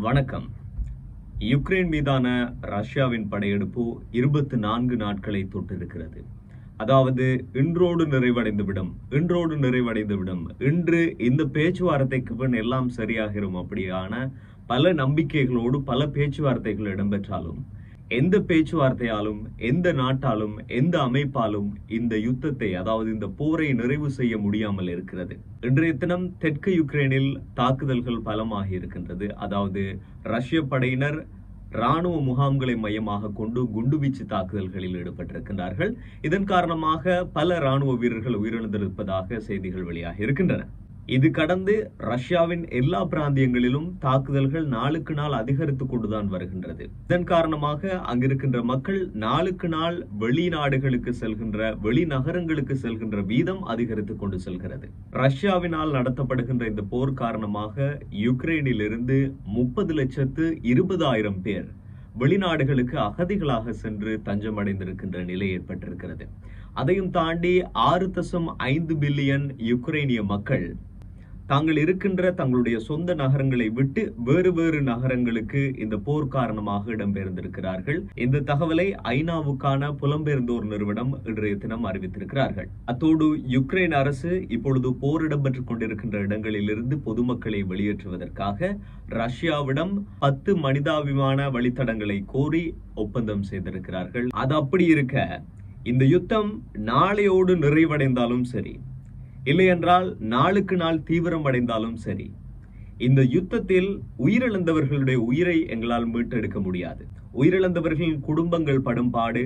வணக்கம் யுக்ரைன் மீதான ரஷ்யாவின் படையெடுப்பு இருபத்தி நான்கு நாட்களை தொட்டிருக்கிறது அதாவது இன்றோடு நிறைவடைந்துவிடும் இன்றோடு நிறைவடைந்துவிடும் இன்று இந்த பேச்சுவார்த்தைக்கு பின் எல்லாம் சரியாகிரும் அப்படியான பல நம்பிக்கைகளோடு பல பேச்சுவார்த்தைகள் இடம்பெற்றாலும் எந்த பேச்சுவார்த்தையாலும் எந்த நாட்டாலும் எந்த அமைப்பாலும் இந்த யுத்தத்தை அதாவது இந்த போரை நிறைவு செய்ய முடியாமல் இருக்கிறது இன்றைய தினம் தெற்கு யுக்ரைனில் தாக்குதல்கள் பலமாகி இருக்கின்றது அதாவது ரஷ்ய படையினர் ராணுவ முகாம்களை மையமாக கொண்டு குண்டுவீச்சு தாக்குதல்களில் ஈடுபட்டிருக்கின்றார்கள் இதன் காரணமாக பல ராணுவ வீரர்கள் உயிரிழந்திருப்பதாக செய்திகள் வெளியாகி இருக்கின்றன இது கடந்து ரஷ்யாவின் எல்லா பிராந்தியங்களிலும் தாக்குதல்கள் நாளுக்கு நாள் அதிகரித்துக் கொண்டுதான் வருகின்றது இதன் காரணமாக அங்கிருக்கின்ற மக்கள் நாளுக்கு நாள் வெளிநாடுகளுக்கு செல்கின்ற வெளிநகரங்களுக்கு செல்கின்ற வீதம் அதிகரித்துக் கொண்டு செல்கிறது ரஷ்யாவினால் நடத்தப்படுகின்ற இந்த போர் காரணமாக யுக்ரைனில் இருந்து முப்பது லட்சத்து இருபதாயிரம் பேர் வெளிநாடுகளுக்கு அகதிகளாக சென்று தஞ்சமடைந்திருக்கின்ற நிலை ஏற்பட்டிருக்கிறது அதையும் தாண்டி ஆறு தசம் ஐந்து பில்லியன் யுக்ரைனிய மக்கள் தாங்கள் இருக்கின்ற தங்களுடைய சொந்த நகரங்களை விட்டு வேறு வேறு நகரங்களுக்கு இந்த போர் காரணமாக இடம்பெயர்ந்திருக்கிறார்கள் இந்த தகவலை ஐநாவுக்கான புலம்பெயர்ந்தோர் நிறுவனம் இன்றைய தினம் அறிவித்திருக்கிறார்கள் அத்தோடு யுக்ரைன் அரசு இப்பொழுது போர் இடம்பெற்றுக் கொண்டிருக்கின்ற இடங்களிலிருந்து பொதுமக்களை வெளியேற்றுவதற்காக ரஷ்யாவிடம் பத்து மனிதாபிமான வழித்தடங்களை கோரி ஒப்பந்தம் செய்திருக்கிறார்கள் அது அப்படி இருக்க இந்த யுத்தம் நாளையோடு நிறைவடைந்தாலும் சரி இல்லையென்றால் நாளுக்கு நாள் தீவிரம் அடைந்தாலும் சரி இந்த யுத்தத்தில் உயிரிழந்தவர்களுடைய உயிரை எங்களால் மீட்டெடுக்க முடியாது உயிரிழந்தவர்களின் குடும்பங்கள் படும் பாடு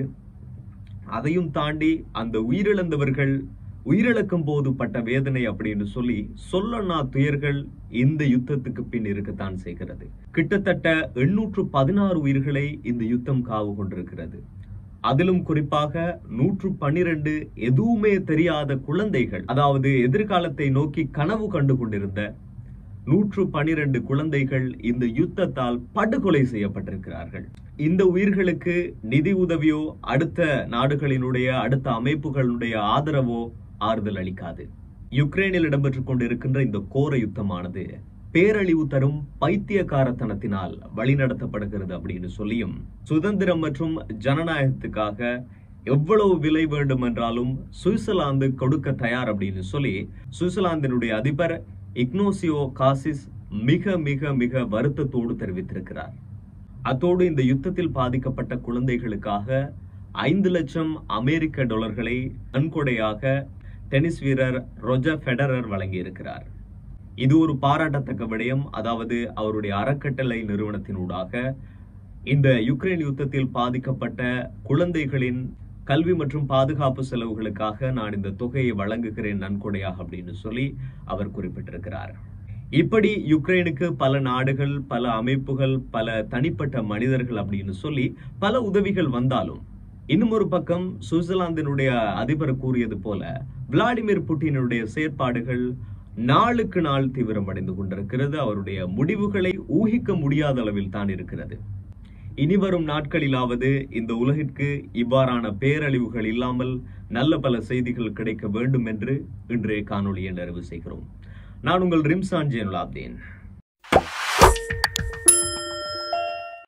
அதையும் தாண்டி அந்த உயிரிழந்தவர்கள் உயிரிழக்கும் போது பட்ட வேதனை அப்படின்னு சொல்லி சொல்லனா துயர்கள் இந்த யுத்தத்துக்கு பின் இருக்கத்தான் செய்கிறது கிட்டத்தட்ட எண்ணூற்று பதினாறு உயிர்களை இந்த யுத்தம் காவு கொண்டிருக்கிறது அதிலும் குறிப்பாக நூற்று பன்னிரண்டு எதுவுமே தெரியாத குழந்தைகள் அதாவது எதிர்காலத்தை நோக்கி கனவு கண்டு கொண்டிருந்த நூற்று பனிரெண்டு குழந்தைகள் இந்த யுத்தத்தால் படுகொலை செய்யப்பட்டிருக்கிறார்கள் இந்த உயிர்களுக்கு நிதி உதவியோ அடுத்த நாடுகளினுடைய அடுத்த அமைப்புகளுடைய ஆதரவோ ஆறுதல் அளிக்காது யுக்ரைனில் இடம்பெற்றுக் கொண்டிருக்கின்ற இந்த கோர யுத்தமானது பேரழிவு தரும் பைத்தியக்காரத்தனத்தினால் வழிநடத்தப்படுகிறது அப்படின்னு சொல்லியும் சுதந்திரம் மற்றும் ஜனநாயகத்துக்காக எவ்வளவு விலை வேண்டும் என்றாலும் சுவிட்சர்லாந்து கொடுக்க தயார் அப்படின்னு சொல்லி சுவிட்சர்லாந்தினுடைய அதிபர் இக்னோசியோ காசிஸ் மிக மிக மிக வருத்தத்தோடு தெரிவித்திருக்கிறார் அத்தோடு இந்த யுத்தத்தில் பாதிக்கப்பட்ட குழந்தைகளுக்காக ஐந்து லட்சம் அமெரிக்க டாலர்களை நன்கொடையாக டென்னிஸ் வீரர் ரொஜர் ஃபெடரர் வழங்கியிருக்கிறார் இது ஒரு பாராட்டத்தக்க விடயம் அதாவது அவருடைய அறக்கட்டளை நிறுவனத்தினூடாக இந்த யுக்ரைன் யுத்தத்தில் பாதிக்கப்பட்ட குழந்தைகளின் கல்வி மற்றும் பாதுகாப்பு செலவுகளுக்காக நான் இந்த தொகையை வழங்குகிறேன் நன்கொடையாக அப்படின்னு சொல்லி அவர் குறிப்பிட்டிருக்கிறார் இப்படி யுக்ரைனுக்கு பல நாடுகள் பல அமைப்புகள் பல தனிப்பட்ட மனிதர்கள் அப்படின்னு சொல்லி பல உதவிகள் வந்தாலும் இன்னும் ஒரு பக்கம் சுவிட்சர்லாந்தினுடைய அதிபர் கூறியது போல விளாடிமிர் புட்டினுடைய செயற்பாடுகள் நாளுக்கு நாள் தீவிரமடைந்து கொண்டிருக்கிறது அவருடைய முடிவுகளை ஊகிக்க முடியாத அளவில் தான் இருக்கிறது இனி வரும் நாட்களிலாவது இந்த உலகிற்கு இவ்வாறான பேரழிவுகள் இல்லாமல் நல்ல பல செய்திகள் கிடைக்க வேண்டும் என்று இன்றைய காணொலியை நிறைவு செய்கிறோம் நான் உங்கள் ரிம்சான் ஜேனுலாப்தேன்